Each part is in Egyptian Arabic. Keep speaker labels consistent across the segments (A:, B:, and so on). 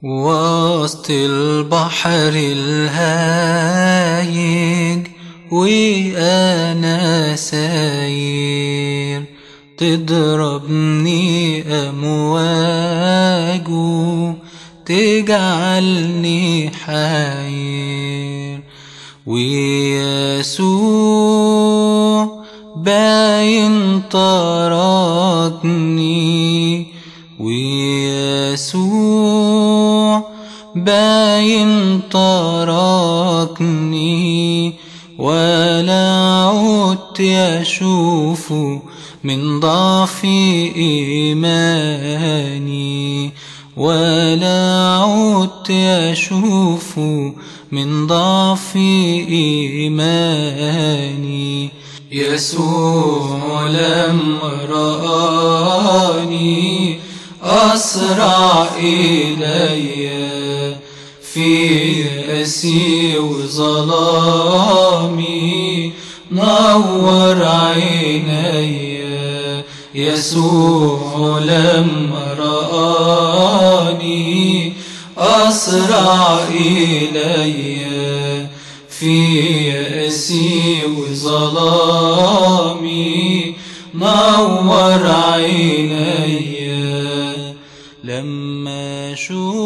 A: وسط البحر الهايج وأنا ساير تضربني أمواجه تجعلني حير ويسوع باين طردني ويسوع باين تركني ولا عدت أشوفه من ضعف إيماني ولا عدت أشوفه من ضعف إيماني يسوع لما رآني أسرع إلي في يأسي وظلامي نور عيني يسوع لما رآني أسرع إلي في يأسي وظلامي نور عيني لما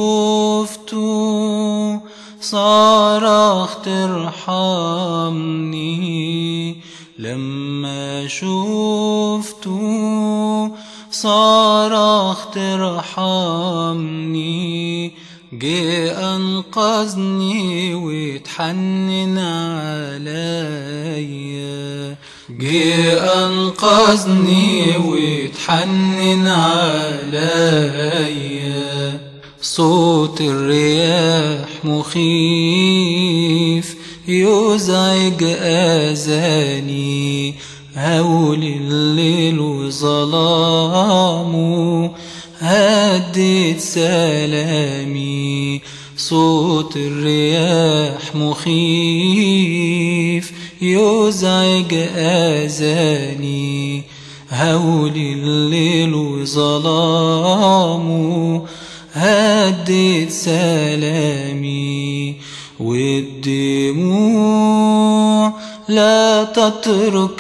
A: شفته صرخت ارحمني لما شفته صرخت ارحمني جه أنقذني واتحنن عليا جه أنقذني واتحنن عليا صوت الرياح مخيف يزعج آذاني هول الليل وظلامه هدت سلامي صوت الرياح مخيف يزعج آذاني هول الليل وظلامه هدت سلامي والدموع لا تترك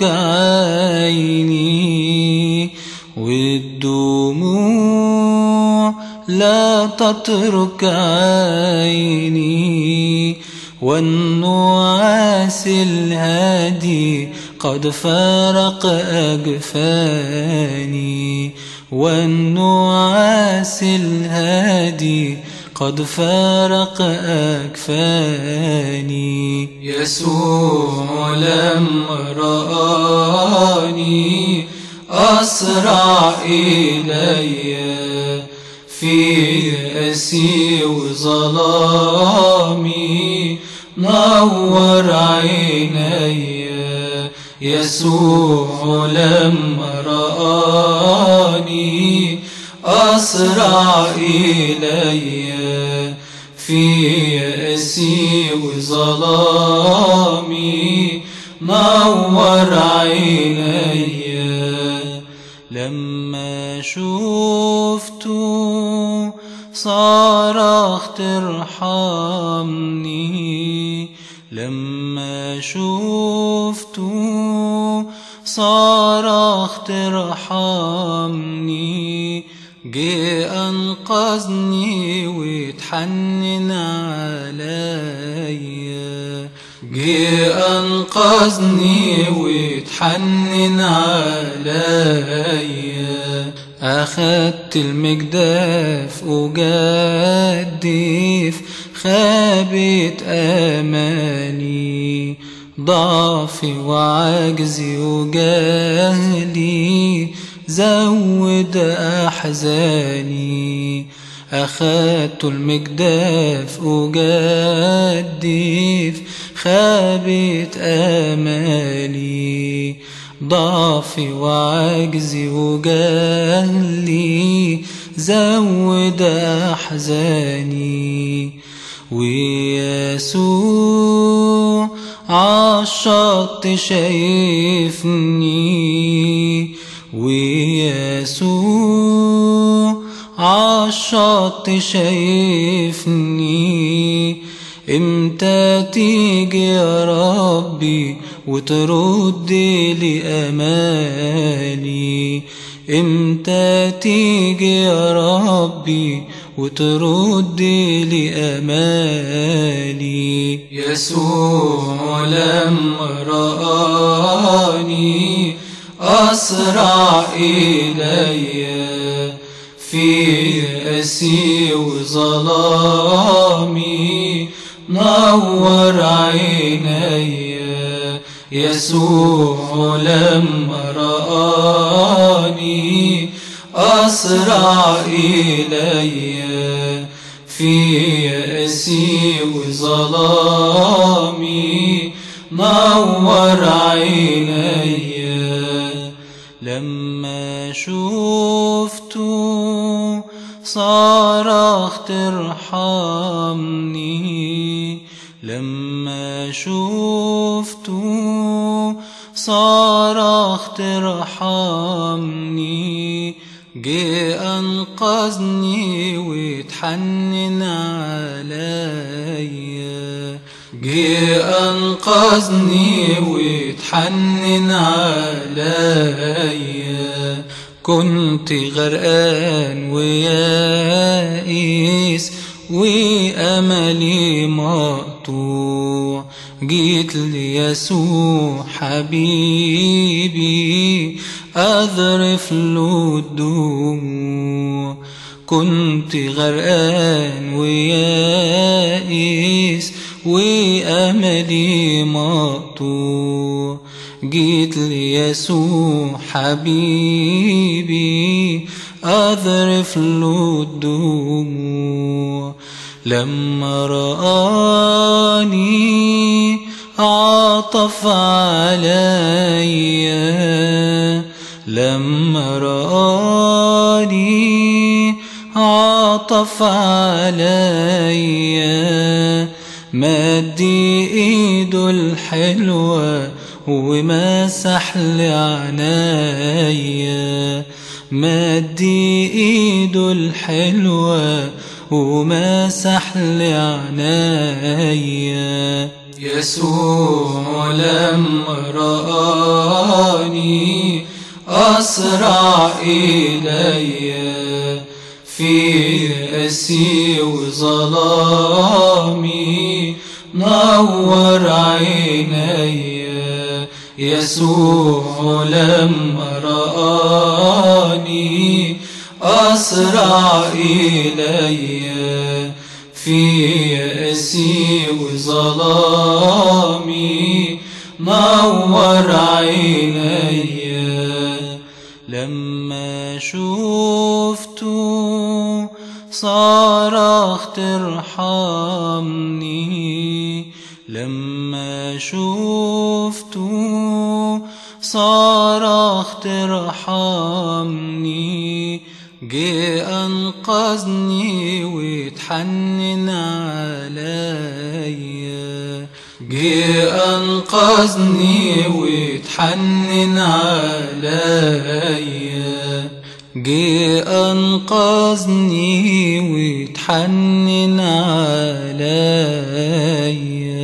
A: عيني والدموع لا تترك عيني والنعاس الهادي قد فارق أجفاني والنعاس الهادي قد فارق أكفاني يسوع لما رآني أسرع إلي في يأسي وظلامي نور عيني يسوع لما رآني أسرع إلي في يأسي وظلامي نور عيني لما شفته صرخت ارحمني لما شفته صرخت ارحمني جه أنقذني واتحنن عليا جه أنقذني واتحنن عليا أخدت المجداف وجدف خابت أماني ضعفي وعجزي وجهلي زود أحزاني أخدت المجداف وجدف خابت أمالي ضعفي وعجزي وجهلي زود أحزاني ويسوع عالشط شايفني ويسوع عالشط عالشط شايفني امتى تيجي يا ربي وترد لي امالي امتى تيجي يا ربي وترد لي امالي يسوع لما رآني أسرع إلي في يأسي وظلامي نور عيني يسوع لما رآني أسرع إلي في يأسي وظلامي نور عيني لما شفته صرخت ارحمني لما شفته صرخت ارحمني جه أنقذني واتحنن عليا جه أنقذني واتحنن عليا كنت غرقان ويائس وأملي مقطوع جيت ليسوع حبيبي أذرف له الدموع كنت غرقان ويائس وأملي مقطوع جيت ليسوع حبيبي أذرف له الدموع لما رآني عطف عليا لما رآني عطف عليا مد ايده الحلوة ومسح لي عنايا مد ايده الحلوة ومسح لي عنايا يسوع لما رآني أسرع إلي في يأسي وظلامي نور عيني يسوع لما رآني أسرع إلي في يأسي وظلامي نور عيني لما شفته صرخت ارحمني لما شفته صرخت ارحمني جه أنقذني واتحنن عليا جه أنقذني واتحنن عليا جه أنقذني واتحنن عليا